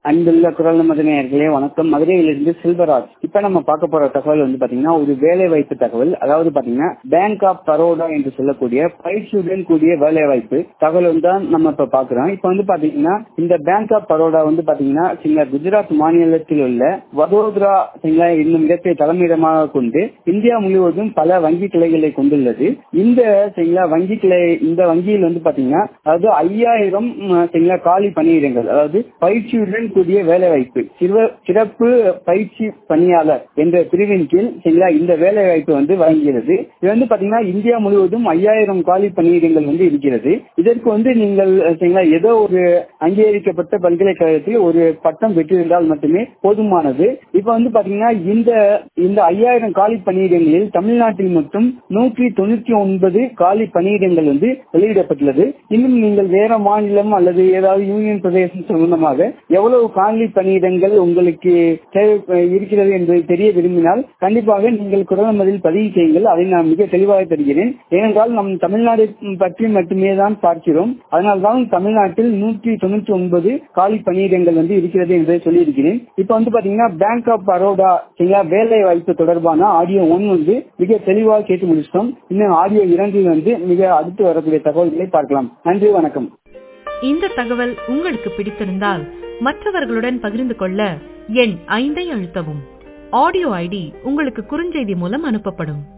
அன்புள்ள குரல் மதுரையர்களே வணக்கம் மதுரையிலிருந்து செல்வராஜ் இப்ப நம்ம பார்க்க போற தகவல் வந்து பாத்தீங்கன்னா ஒரு வேலை வாய்ப்பு தகவல் அதாவது பாத்தீங்கன்னா பேங்க் ஆஃப் பரோடா என்று சொல்லக்கூடிய பயிற்சியுடன் கூடிய வேலை வாய்ப்பு தகவல் வந்து தான் நம்ம இப்ப பாக்குறோம் இப்ப வந்து பாத்தீங்கன்னா இந்த பேங்க் ஆஃப் பரோடா வந்து பாத்தீங்கன்னா சில குஜராத் மாநிலத்தில் உள்ள வதோதரா சரிங்களா என்னும் இடத்தை தலைமையிடமாக கொண்டு இந்தியா முழுவதும் பல வங்கி கிளைகளை கொண்டுள்ளது இந்த சரிங்களா வங்கி கிளை இந்த வங்கியில் வந்து பாத்தீங்கன்னா அதாவது ஐயாயிரம் சரிங்களா காலி பணியிடங்கள் அதாவது பயிற்சியுடன் கூடிய வேலை வாய்ப்பு சிறப்பு பயிற்சி பணியாளர் என்ற பிரிவின் கீழ் சரிங்களா இந்த வேலை வாய்ப்பு வந்து வழங்குகிறது இது வந்து பாத்தீங்கன்னா இந்தியா முழுவதும் ஐயாயிரம் காலி பணியிடங்கள் வந்து இருக்கிறது இதற்கு வந்து நீங்கள் சரிங்களா ஏதோ ஒரு அங்கீகரிக்கப்பட்ட பல்கலைக்கழகத்தில் ஒரு பட்டம் பெற்றிருந்தால் மட்டுமே போதுமானது இப்ப வந்து பாத்தீங்கன்னா இந்த இந்த ஐயாயிரம் காலி பணியிடங்களில் தமிழ்நாட்டில் மட்டும் நூற்றி தொண்ணூத்தி ஒன்பது காலி பணியிடங்கள் வந்து வெளியிடப்பட்டுள்ளது இன்னும் நீங்கள் வேற மாநிலம் அல்லது ஏதாவது யூனியன் பிரதேசம் சம்பந்தமாக எவ்வளவு காலி பணியிடங்கள் உங்களுக்கு தேவை இருக்கிறது என்பதை தெரிய விரும்பினால் கண்டிப்பாக நீங்கள் குரல் மதில் பதிவு செய்யுங்கள் அதை நான் மிக தெளிவாக தருகிறேன் ஏனென்றால் நம் தமிழ்நாடு பற்றி மட்டுமே தான் பார்க்கிறோம் அதனால்தான் தமிழ்நாட்டில் நூற்றி தொண்ணூற்றி ஒன்பது காலி பணியிடங்கள் வந்து இருக்கிறது என்பதை சொல்லியிருக்கிறேன் இப்ப வந்து பாத்தீங்கன்னா பேங்க் ஆஃப் பரோடா வேலை வாய்ப்பு தொடர்பான ஆடியோ ஒன் வந்து மிக தெளிவாக கேட்டு முடிச்சிட்டோம் இன்னும் ஆடியோ இரண்டில் வந்து மிக அடுத்து வரக்கூடிய தகவல்களை பார்க்கலாம் நன்றி வணக்கம் இந்த தகவல் உங்களுக்கு பிடித்திருந்தால் மற்றவர்களுடன் பகிர்ந்து கொள்ள எண் ஐந்தை அழுத்தவும் ஆடியோ ஐடி உங்களுக்கு குறுஞ்செய்தி மூலம் அனுப்பப்படும்